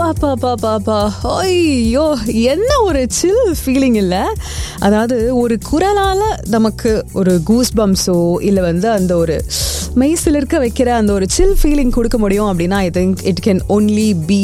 பாப்பா பாப்பா ஐயோ என்ன ஒரு சில் ஃபீலிங் இல்லை அதாவது ஒரு குரலால் நமக்கு ஒரு கூஸ் பம்ஸோ இல்லை வந்து அந்த ஒரு மெய்சில் இருக்க வைக்கிற அந்த ஒரு சில் ஃபீலிங் கொடுக்க முடியும் அப்படின்னா I think it can only be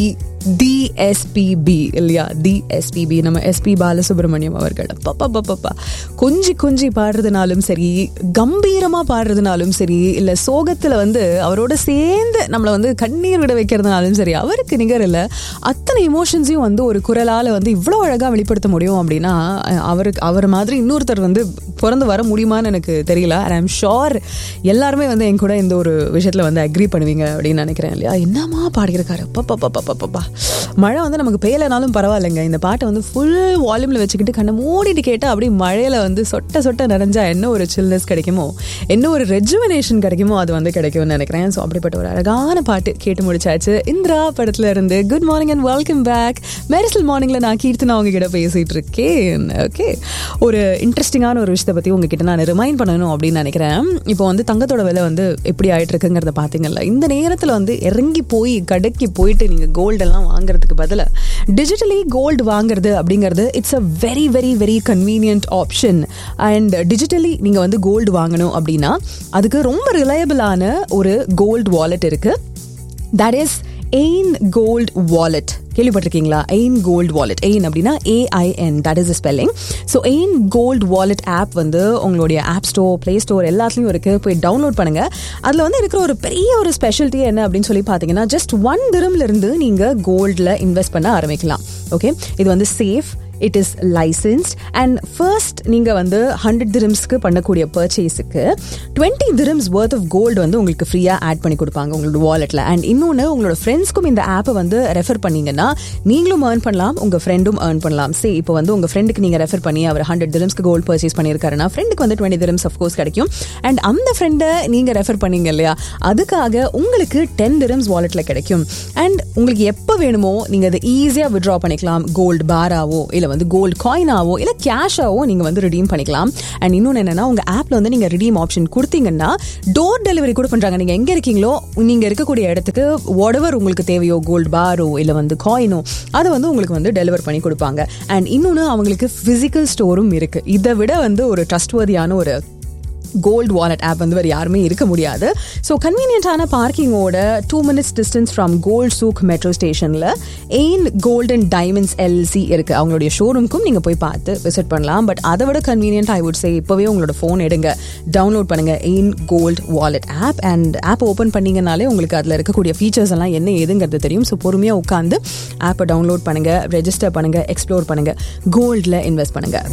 DSPB இல்லையா டிஎஸ்பிபி நம்ம எஸ்பி பாலசுப்ரமணியம் அவர்கள் பப்பா பப்பா கொஞ்சி கொஞ்சி பாடுறதுனாலும் சரி கம்பீரமா பாடுறதுனாலும் சரி இல்ல சோகத்துல வந்து அவரோட சேர்ந்து நம்மளை வந்து கண்ணீர் விட வைக்கிறதுனாலும் சரி அவருக்கு நிகர் இல்லை அத்தனை இமோஷன்ஸையும் வந்து ஒரு குரலால வந்து இவ்வளோ அழகா வெளிப்படுத்த முடியும் அப்படின்னா அவருக்கு அவர் மாதிரி இன்னொருத்தர் வந்து பிறந்து வர முடியுமான்னு எனக்கு தெரியல ஐ ஆம் ஷோர் எல்லாருமே வந்து என் கூட இந்த ஒரு விஷயத்துல வந்து அக்ரி பண்ணுவீங்க அப்படின்னு நினைக்கிறேன் இல்லையா என்னமா பாடியிருக்காரு பப்பா பப்பா பப்பா மழை வந்து நமக்கு பெய்யலைனாலும் பரவாயில்லைங்க இந்த பாட்டை வந்து ஃபுல் வால்யூமில் வச்சுக்கிட்டு கண்ணை மூடிட்டு கேட்டால் அப்படியே மழையில் வந்து சொட்ட சொட்ட நிறைஞ்சா என்ன ஒரு சில்னஸ் கிடைக்குமோ என்ன ஒரு ரெஜுவனேஷன் கிடைக்குமோ அது வந்து கிடைக்கும்னு நினைக்கிறேன் ஸோ அப்படிப்பட்ட ஒரு அழகான பாட்டு கேட்டு முடிச்சாச்சு இந்திரா படத்துல இருந்து good morning and welcome back மெரிசல் மார்னிங்கில் நான் கீர்த்தனா உங்ககிட்ட பேசிகிட்டு இருக்கேன் ஓகே ஒரு இன்ட்ரெஸ்டிங்கான ஒரு விஷயத்தை பற்றி உங்ககிட்ட நான் ரிமைண்ட் பண்ணணும் அப்படின்னு நினைக்கிறேன் இப்போ வந்து தங்கத்தோட விலை வந்து எப்படி ஆயிட்டு இருக்குங்கிறத பார்த்தீங்கல்ல இந்த நேரத்தில் வந்து இறங்கி போய் கடைக்கு போயிட்டு நீங்கள் கோல்டெல்லாம் வாங்குறதுக்கு பதிலாக டிஜிட்டலி கோல்டு வாங்குறது அப்படிங்கிறது it's a very very very convenient option and digitally நீங்கள் வந்து கோல்டு வாங்கணும் அப்படின்னா அதுக்கு ரொம்ப ரிலையபிளான ஒரு கோல்டு வாலெட் இருக்குது that is Ain gold wallet கேள்விப்பட்டிருக்கீங்களா எயின் கோல்ட் வாலெட் எயின் அப்படின்னா AIN that is spelling so Ain gold wallet app வந்து உங்களுடைய ஆப் ஸ்டோர் ப்ளே ஸ்டோர் எல்லாத்துலேயும் இருக்குது போய் டவுன்லோட் பண்ணுங்க அதில் வந்து இருக்கிற ஒரு பெரிய ஒரு ஸ்பெஷாலிட்டி என்ன அப்படின்னு சொல்லி பார்த்தீங்கன்னா ஜஸ்ட் ஒன் திரம்ல இருந்து நீங்கள் கோல்டில் இன்வெஸ்ட் பண்ண ஆரம்பிக்கலாம் ஓகே இது வந்து safe it is licensed and first நீங்கள் வந்து ஹண்ட்ரட் திரம்ஸ்க்கு பண்ணக்கூடிய பர்ச்சேஸுக்கு twenty dirhams worth of gold வந்து உங்களுக்கு ஃப்ரீயாக ஆட் பண்ணி கொடுப்பாங்க உங்களோட வாலெட்டில் அண்ட் இன்னொன்று உங்களோட ஃப்ரெண்ட்ஸ்க்கும் இந்த ஆப்பை வந்து ரெஃபர் பண்ணீங்கன்னா நீங்களும் ஏர்ன் பண்ணலாம் உங்கள் ஃப்ரெண்டும் ஏர்ன் பண்ணலாம் சே இப்போ வந்து உங்கள் ஃப்ரெண்டுக்கு நீங்கள் ரெஃபர் பண்ணி அவர் ஹண்ட்ரட் திரம்ஸ்க்கு கோல்டு பர்ச்சேஸ் பண்ணியிருக்காருன்னா ஃப்ரெண்டுக்கு வந்து டுவெண்ட்டி திரம்ஸ் அஃப்கோர்ஸ் கிடைக்கும் அண்ட் அந்த ஃப்ரெண்டை நீங்கள் ரெஃபர் பண்ணீங்க இல்லையா அதுக்காக உங்களுக்கு டென் திரம்ஸ் வாலெட்டில் கிடைக்கும் அண்ட் உங்களுக்கு எப்போ வேணுமோ நீங்கள் அதை ஈஸியாக விட்ரா பண்ணிக்கலாம் கோல்டு பாராவோ இல்லை வந்து கோல்டு காயினாவோ இல்லை கேஷாவோ நீங்கள் வந்து ரிடீம் பண்ணிக்கலாம் அண்ட் இன்னொன்று என்னன்னா உங்கள் ஆப்பில் வந்து நீங்கள் ரிடீம் ஆப்ஷன் கொடுத்தீங்கன்னா டோர் டெலிவரி கூட பண்ணுறாங்க நீங்கள் எங்கே இருக்கீங்களோ நீங்கள் இருக்கக்கூடிய இடத்துக்கு ஒடவர் உங்களுக்கு தேவையோ கோல்டு பாரோ இல்லை வந்து காயினோ அதை வந்து உங்களுக்கு வந்து டெலிவர் பண்ணி கொடுப்பாங்க அண்ட் இன்னொன்று அவங்களுக்கு ஃபிசிக்கல் ஸ்டோரும் இருக்குது இதை விட வந்து ஒரு ட்ரஸ்ட்வர்தியான ஒரு கோல்டு வாலெட் ஆப் வந்து வேறு யாருமே இருக்க முடியாது ஸோ கன்வீனியன்டான பார்க்கிங்கோட two minutes distance from Gold Souk metro ஸ்டேஷனில் எயின் கோல்டன் டைமண்ட்ஸ் எல்சி இருக்குது அவங்களுடைய ஷோரூம்க்கும் நீங்கள் போய் பார்த்து விசிட் பண்ணலாம் பட் அதை விட கன்வீனியன்ட் ஐ வுட் சே இப்போவே உங்களோட ஃபோன் எடுங்க டவுன்லோட் பண்ணுங்கள் Ain gold wallet app and app open பண்ணிங்கனாலே உங்களுக்கு அதில் இருக்கக்கூடிய ஃபீச்சர்ஸ் எல்லாம் என்ன ஏதுங்கிறது தெரியும் ஸோ பொறுமையாக உட்காந்து ஆப்பை டவுன்லோட் பண்ணுங்கள் ரெஜிஸ்டர் பண்ணுங்கள் எக்ஸ்ப்ளோர் பண்ணுங்கள் கோல்டில் இன்வெஸ்ட் பண்ணுங்கள்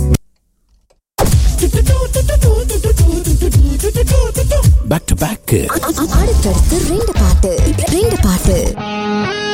பேக் டு பேக் அடுத்தடுத்து ரெண்டு பாட்டு ரெண்டு பாட்டு